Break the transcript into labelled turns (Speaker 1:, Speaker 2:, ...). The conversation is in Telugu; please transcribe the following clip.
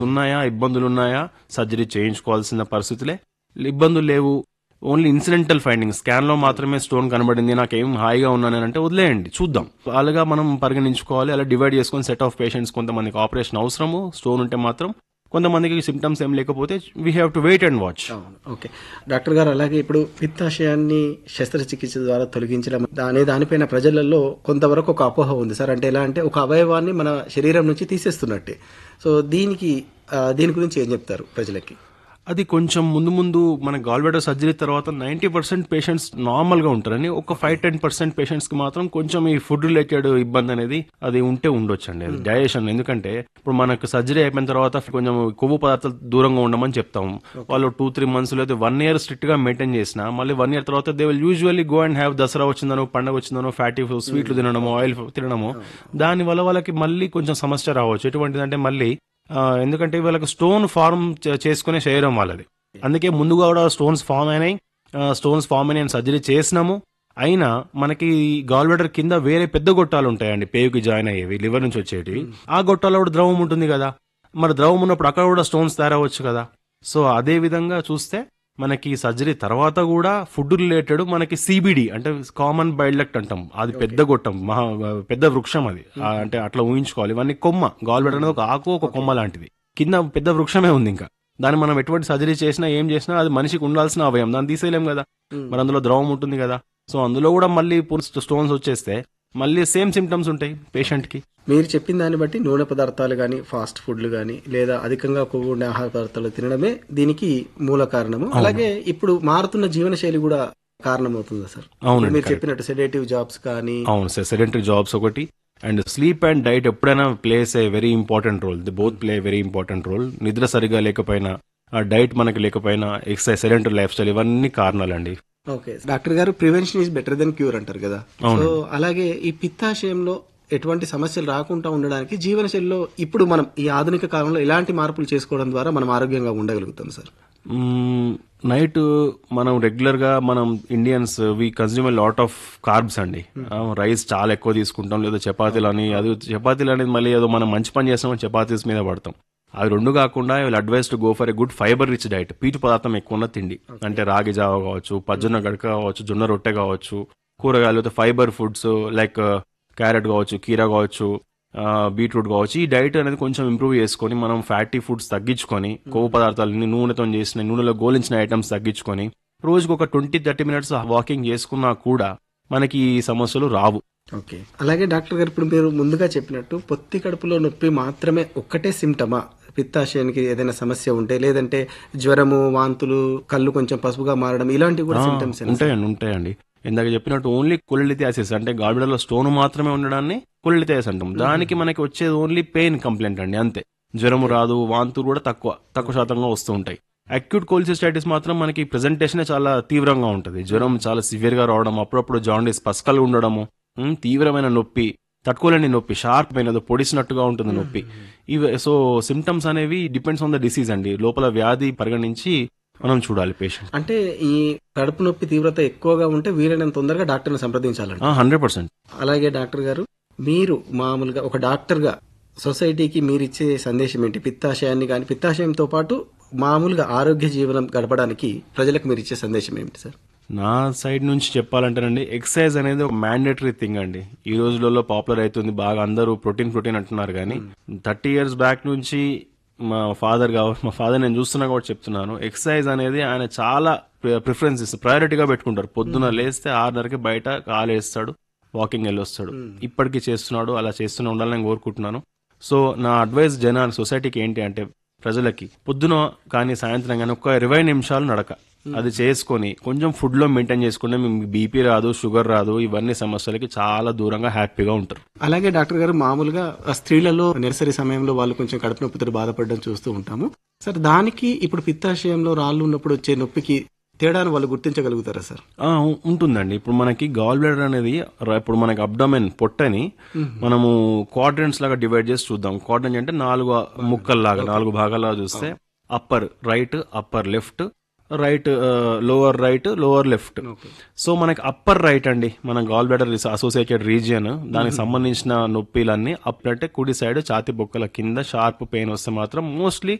Speaker 1: ఉన్నాయా ఇబ్బందులు ఉన్నాయా సర్జరీ చేయించుకోవాల్సిన పరిస్థితులే ఇబ్బందులు లేవు ఓన్లీ ఇన్సిడెంటల్ ఫైండింగ్ స్కాన్ లో మాత్రమే స్టోన్ కనబడింది నాకేం హాయిగా ఉన్నానని అంటే వదిలేయండి చూద్దాం అలాగా మనం పరిగణించుకోవాలి అలా డివైడ్ చేసుకొని సెట్ ఆఫ్ పేషెంట్స్ కొంతమందికి ఆపరేషన్ అవసరము స్టోన్ ఉంటే మాత్రం కొంతమందికి సిమ్టమ్స్ ఏం లేకపోతే we have to wait and watch
Speaker 2: అవును ఓకే డాక్టర్ గారు అలాగే ఇప్పుడు పిత్తాశయాన్ని శస్త్రచికిత్స ద్వారా తొలగించడం అనే దానిపైన ప్రజలలో కొంతవరకు ఒక అపోహ ఉంది సార్ అంటే ఎలా అంటే ఒక అవయవాన్ని మన శరీరం నుంచి తీసేస్తున్నట్టే సో దీనికి ఆ, దీని గురించి ఏం చెప్తారు ప్రజలకి
Speaker 1: అది కొంచెం ముందు ముందు మన గాల్బెడర్ సర్జరీ తర్వాత నైంటీ పర్సెంట్ పేషెంట్స్ నార్మల్ గా ఉంటారని ఒక ఫైవ్ టెన్ పర్సెంట్ పేషెంట్స్ కి మాత్రం కొంచెం ఈ ఫుడ్ రిలేటెడ్ ఇబ్బంది అనేది అది ఉంటే ఉండొచ్చండి అది డైజెషన్ ఎందుకంటే ఇప్పుడు మనకు సర్జరీ అయిపోయిన తర్వాత కొంచెం కొవ్వు పదార్థాలు దూరంగా ఉండమని చెప్తాం వాళ్ళు టూ త్రీ మంత్స్ లేదా వన్ ఇయర్ స్ట్రిక్ట్ గా మెయింటైన్ చేసిన మళ్ళీ వన్ ఇయర్ తర్వాత they will usually go and have Dussehra వచ్చిందనో పండగ వచ్చిందనో ఫ్యాటీ స్వీట్లు తినడము ఆయిల్ తినడము దాని వల్ల వాళ్ళకి మళ్ళీ కొంచెం సమస్య రావచ్చు ఎటువంటిదంటే మళ్ళీ ఆ, ఎందుకంటే వీళ్ళకి స్టోన్ ఫార్మ్ చే- చేసుకునే శరీరం వాళ్ళది అందుకే ముందుగా కూడా స్టోన్స్ ఫామ్ అయినాయి స్టోన్స్ ఫామ్ అయినాయి సర్జరీ చేసినాము అయినా మనకి గాల్బెడర్ కింద వేరే పెద్ద గొట్టాలు ఉంటాయండి పేగుకి జాయిన్ అయ్యేవి లివర్ నుంచి వచ్చేటివి ఆ గొట్టాల్లో కూడా ద్రవం ఉంటుంది కదా మరి ద్రవం ఉన్నప్పుడు అక్కడ కూడా స్టోన్స్ తయారవచ్చు కదా సో అదే విధంగా చూస్తే మనకి సర్జరీ తర్వాత కూడా ఫుడ్ రిలేటెడ్ మనకి సిబిడి అంటే కామన్ బైల్డక్ట్ అంటాం అది పెద్ద గొట్టం మహా పెద్ద వృక్షం అది ఆ, అంటే అట్లా ఊహించుకోవాలి ఇవన్నీ కొమ్మ గాల్బెడర్ అనేది ఒక ఆకు ఒక కొమ్మ లాంటిది కింద పెద్ద వృక్షమే ఉంది ఇంకా దాన్ని మనం ఎటువంటి సర్జరీ చేసినా ఏం చేసినా అది మనిషికి ఉండాల్సిన అవయం దాన్ని తీసేయలేం కదా మరి అందులో ద్రవం ఉంటుంది కదా సో అందులో కూడా మళ్ళీ స్టోన్స్ వచ్చేస్తే మళ్ళీ సేమ్ సిమ్టమ్స్ ఉంటాయి పేషెంట్ కి
Speaker 2: మీరు చెప్పిన దాన్ని బట్టి నూనె పదార్థాలు కానీ ఫాస్ట్ ఫుడ్లు కానీ లేదా అధికంగా కొవ్వు ఉండే ఆహార పదార్థాలు తినడమే దీనికి మూల కారణము అలాగే ఇప్పుడు మారుతున్న జీవనశైలి కూడా కారణమవుతుందా సార్
Speaker 1: అవునండి
Speaker 2: మీరు చెప్పినట్టు సెడేటివ్ జాబ్స్ కానీ
Speaker 1: అవును సార్ సెడెంటరీ జాబ్స్ ఒకటి అండ్ స్లీప్ అండ్ డైట్ ఎప్పుడైనా plays a very important role the both play very important role నిద్ర సరిగా లేకపోయినా ఆ డైట్ మనకి లేకపోయినా ఎక్సర్సైజ్ సెడెంటరీ లైఫ్ స్టైల్ ఇవన్నీ కారణాలండి
Speaker 2: okay doctor garu prevention is better than cure అంటారు కదా సో అలాగే ఈ పిత్తాశయంలో ఎటువంటి సమస్యలు రాకుండా ఉండడానికి జీవనశైలిలో ఇప్పుడు మనం ఈ ఆధునిక కాలంలో ఎలాంటి మార్పులు చేసుకోవడం ద్వారా మనం ఆరోగ్యంగా ఉండగలుగుతాం సార్
Speaker 1: నైట్ మనం రెగ్యులర్ గా మనం Indians we consume lot of carbs అండి రైస్ చాలా ఎక్కువ తీసుకుంటాం లేదా చపాతీలు అని అది చపాతీలు అనేది మళ్ళీ ఏదో మనం మంచి పని చేస్తాం చపాతీస్ మీద పడతాం అవి రెండు కాకుండా వీళ్ళు advise to go for a good fibre rich diet పీచు పదార్థం ఎక్కువ ఉన్న తిండి అంటే రాగి జావ కావచ్చు పజ్జొన్న గడక కావచ్చు జొన్న రొట్టె కావచ్చు కూరగాయలు ఫైబర్ ఫుడ్స్ లైక్ క్యారెట్ కావచ్చు కీరా కావచ్చు ఆ, బీట్రూట్ కావచ్చు ఈ డైట్ అనేది కొంచెం ఇంప్రూవ్ చేసుకొని మనం ఫ్యాటీ ఫుడ్స్ తగ్గించుకొని కొవ్వు పదార్థాలని నూనెతో చేసిన నూనెలో గోలించిన ఐటమ్స్ తగ్గించుకొని రోజుకు ఒక ట్వంటీ థర్టీ మినిట్స్ వాకింగ్ చేసుకున్నా కూడా మనకి ఈ సమస్యలు రావు
Speaker 2: ఓకే అలాగే డాక్టర్ గారు ఇప్పుడు మీరు ముందుగా చెప్పినట్టు పొత్తి కడుపులో నొప్పి మాత్రమే ఒక్కటే సిమ్టమా పిత్తాశయానికి ఏదైనా సమస్య ఉంటే లేదంటే జ్వరము వాంతులు కళ్ళు కొంచెం పసుపుగా మారడం ఇలాంటివి కూడా సిమ్టమ్స్
Speaker 1: ఉంటాయండి ఉంటాయండి ఇందాక చెప్పినట్టు ఓన్లీ కొలిలిథియాసిస్ అంటే గాడిలో స్టోన్ మాత్రమే ఉండడాన్ని కొలిలిథియాసిస్ అంటాం దానికి మనకి వచ్చేది ఓన్లీ పెయిన్ కంప్లైంట్ అండి అంతే జ్వరము రాదు వాంతులు కూడా తక్కువ తక్కువ శాతంగా వస్తూ ఉంటాయి అక్యూట్ కోల్సిస్టైటిస్ మాత్రం మనకి ప్రెజెంటేషన్ చాలా తీవ్రంగా ఉంటుంది జ్వరం చాలా సివియర్ గా రావడం అప్పుడప్పుడు జాండీస్ పసకలు ఉండడము ఉమ్, తీవ్రమైన నొప్పి తట్టుకోలేని నొప్పి షార్ప్ అయినది పొడిసినట్టుగా ఉంటుంది నొప్పి ఇవి సో సిమ్టమ్స్ అనేవి డిపెండ్స్ ఆన్ ద డిసీజ్ అండి లోపల వ్యాధి పరిగణించి మనం చూడాలి పేషెంట్
Speaker 2: అంటే ఈ కడుపు నొప్పి తీవ్రత ఎక్కువగా ఉంటే వీలైనంత తొందరగా డాక్టర్ని సంప్రదించాలండి
Speaker 1: హండ్రెడ్ పర్సెంట్
Speaker 2: అలాగే డాక్టర్ గారు మీరు మామూలుగా ఒక డాక్టర్గా సొసైటీకి మీరు ఇచ్చే సందేశం ఏంటి పిత్తాశయాన్ని కానీ పిత్తాశయంతో పాటు మామూలుగా ఆరోగ్య జీవనం గడపడానికి ప్రజలకు మీరు ఇచ్చే సందేశం ఏమిటి సార్
Speaker 1: నా సైడ్ నుంచి చెప్పాలంటేనండి ఎక్సర్సైజ్ అనేది ఒక మ్యాండేటరీ థింగ్ అండి ఈ రోజులలో పాపులర్ అవుతుంది బాగా అందరూ ప్రోటీన్ ప్రోటీన్ అంటున్నారు కానీ థర్టీ ఇయర్స్ బ్యాక్ నుంచి మా ఫాదర్ కావచ్చు మా ఫాదర్ నేను చూస్తున్నా కూడా చెప్తున్నాను ఎక్సర్సైజ్ అనేది ఆయన చాలా ప్రిఫరెన్స్ ఇస్తారు ప్రయారిటీగా పెట్టుకుంటారు పొద్దున లేస్తే ఆరున్నరకి బయట కాలేస్తాడు వాకింగ్ వెళ్ళి వస్తాడు ఇప్పటికీ చేస్తున్నాడు అలా చేస్తూనే ఉండాలని నేను కోరుకుంటున్నాను సో నా అడ్వైస్ జనానికి సొసైటీకి ఏంటి అంటే ప్రజలకి పొద్దున కానీ సాయంత్రం కానీ ఒక ఇరవై నిమిషాలు నడక అది చేసుకొని కొంచెం ఫుడ్ లో మెయింటైన్ చేసుకుంటే మీకు బీపీ రాదు షుగర్ రాదు ఇవన్నీ సమస్యలకి చాలా దూరంగా హ్యాపీగా ఉంటారు
Speaker 2: అలాగే డాక్టర్ గారు మామూలుగా ఆ స్త్రీలలో నెలసరి సమయంలో వాళ్ళు కొంచెం కడుపు నొప్పితో బాధపడడం చూస్తూ ఉంటాము సార్ దానికి ఇప్పుడు పిత్తాశయంలో రాళ్ళు ఉన్నప్పుడు వచ్చే నొప్పికి తేడాను వాళ్ళు గుర్తించగలుగుతారా సార్
Speaker 1: ఆ, ఉ- ఉంటుందండి ఇప్పుడు మనకి గాల్ బ్లాడర్ అనేది ర- ఇప్పుడు మనకి అబ్డమెన్ పొట్టని మనము క్వాడ్రెంట్స్ లాగా డివైడ్ చేసి చూద్దాం క్వాడ్రెంట్ అంటే నాలుగు ముక్కల్లాగా నాలుగు భాగాలుగా చూస్తే upper right upper left right lower right lower left so మనకి అప్పర్ రైట్ అండి మన గాల్ బ్లాడర్ అసోసియేటెడ్ రీజియన్ దానికి సంబంధించిన నొప్పిలన్నీ అప్ అంటే కుడి సైడ్ ఛాతి బొక్కల కింద షార్ప్ పెయిన్ వస్తే మాత్రం మోస్ట్లీ